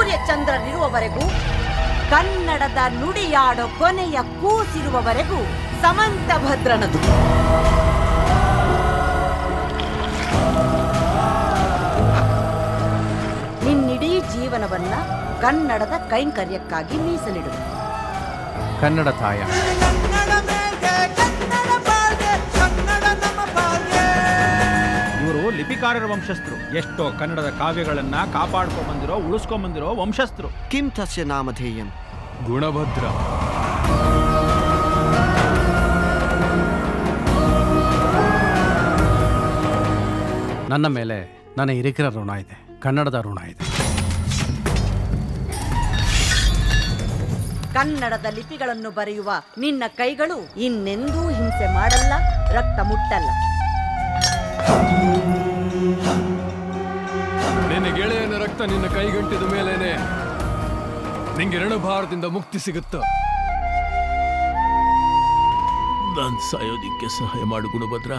ಸೂರ್ಯಚಂದ್ರರಿರುವವರೆಗೂ ಕನ್ನಡದ ನುಡಿಯಾಡೋ ಕೊನೆಯ ಕೂಸಿರುವವರೆಗೂ ಸಮಂತ ಭದ್ರನದು ನಿನ್ನಿಡೀ ಜೀವನವನ್ನ ಕನ್ನಡದ ಕೈಂಕರ್ಯಕ್ಕಾಗಿ ಮೀಸಲಿಡು ಕನ್ನಡ ತಾಯ ಇವರು ಲಿಪಿಕಾರರ ವಂಶಸ್ಥರು ಎಷ್ಟೋ ಕನ್ನಡದ ಕಾವ್ಯಗಳನ್ನ ಕಾಪಾಡ್ಕೊಂಡ್ ಬಂದಿರೋ ಉಳಿಸ್ಕೊಂಡ್ ಬಂದಿರೋ ವಂಶಸ್ಥರು किं तस्य नामधेयम् ಗುಣಭದ್ರ ನನ್ನ ಮೇಲೆ ನನ್ನ ಹಿರಿಕರ ಋಣ ಇದೆ ಕನ್ನಡದ ಋಣ ಇದೆ ಕನ್ನಡದ ಲಿಪಿಗಳನ್ನು ಬರೆಯುವ ನಿನ್ನ ಕೈಗಳು ಇನ್ನೆಂದೂ ಹಿಂಸೆ ಮಾಡಲ್ಲ ರಕ್ತ ಮುಟ್ಟಲ್ಲ ನಿನ್ನ ಗೆಳೆಯನ ರಕ್ತ ನಿನ್ನ ಕೈಗಂಟಿದ ಮೇಲೇನೆ ನಿಂಗೆ ರಣಭಾರದಿಂದ ಮುಕ್ತಿ ಸಿಗುತ್ತ ನಾನ್ ಸಾಯೋದಿಕ್ಕೆ ಸಹಾಯ ಮಾಡು ಗುಣಭದ್ರ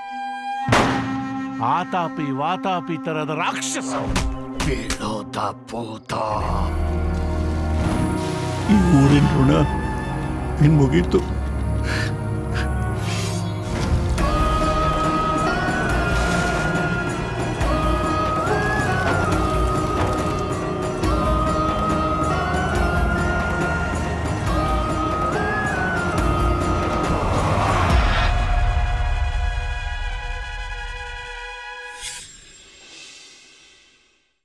ಆತಾಪಿ ವಾತಾಪಿ ತರದ ರಾಕ್ಷಸ ಬೀಳೋದ ಪೂತ ಈ ಊರಿನ ಋಣ ಇನ್ ಮುಗೀತು